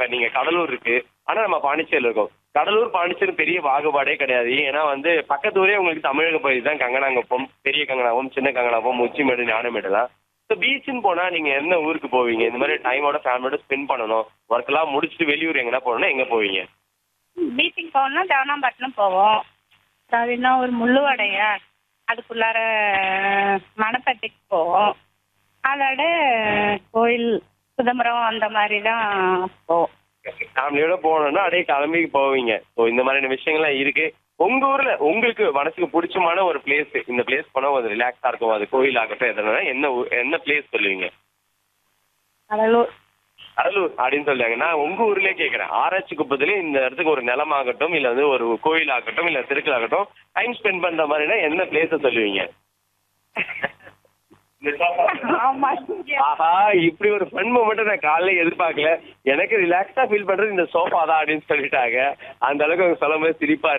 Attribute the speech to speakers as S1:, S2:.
S1: இப்ப நீங்க கடலூர் இருக்கு ஆனா நம்ம பாண்டிச்சேரியில் இருக்கோம் கடலூர் பாண்டிச்சேரி பெரிய பாகுபாடே கிடையாது ஏன்னா வந்து பக்கத்து ஊரே உங்களுக்கு தமிழக பகுதி தான் கங்கனாங்குப்பம் பெரிய கங்கனாபம் சின்ன கங்கனாபம் உச்சிமேடு ஞானமேடுலாம் ஸோ பீச்சுன்னு போனா நீங்க என்ன ஊருக்கு போவீங்க இந்த மாதிரி டைமோட ஃபேமிலியோட ஸ்பெண்ட் பண்ணணும் ஒர்க் எல்லாம் முடிச்சுட்டு வெளியூர் எங்கன்னா போகணும்னா எங்க போவீங்க
S2: பீச்சுக்கு போகணும்னா தேவனாம்பட்டினம் போவோம் அது என்ன ஒரு முள்ளுவடையா அதுக்குள்ளார மணப்பட்டிக்கு போவோம் அதோட கோயில் சிதம்பரம் அந்த மாதிரி தான் போவோம்
S1: ஃபேமிலியோட போகணும்னா அப்படியே கிளம்பி போவீங்க ஸோ இந்த மாதிரியான விஷயங்கள்லாம் இருக்கு உங்க ஊர்ல உங்களுக்கு மனசுக்கு பிடிச்சமான ஒரு பிளேஸ் இந்த பிளேஸ் போனா ஒரு ரிலாக்ஸா இருக்கும் அது கோயில் ஆகட்டும் எதுனா என்ன ஊ- என்ன பிளேஸ் சொல்லுவீங்க
S2: கடலூர்
S1: கடலூர் அப்படின்னு சொல்லுவாங்க நான் உங்க ஊர்லயே கேக்குறேன் ஆராய்ச்சி குப்பத்திலே இந்த இடத்துக்கு ஒரு நிலம் ஆகட்டும் இல்ல வந்து ஒரு கோயில் ஆகட்டும் இல்ல திருக்கல் ஆகட்டும் டைம் ஸ்பெண்ட் பண்ற மாதிரினா என்ன பிளேஸ சொல்லுவீங்க
S2: ஆமா
S1: ஆஹா இப்படி ஒரு ஃபன் மூமெண்ட் நான் காலையில எதிர்பார்க்கல எனக்கு ரிலாக்ஸா ஃபீல் பண்றது இந்த சோஃபா தான் அப்படின்னு சொல்லிட்டாங்க அந்த அளவுக்கு அவங்க சொல்லும் போது சிரிப்பா இருக்கு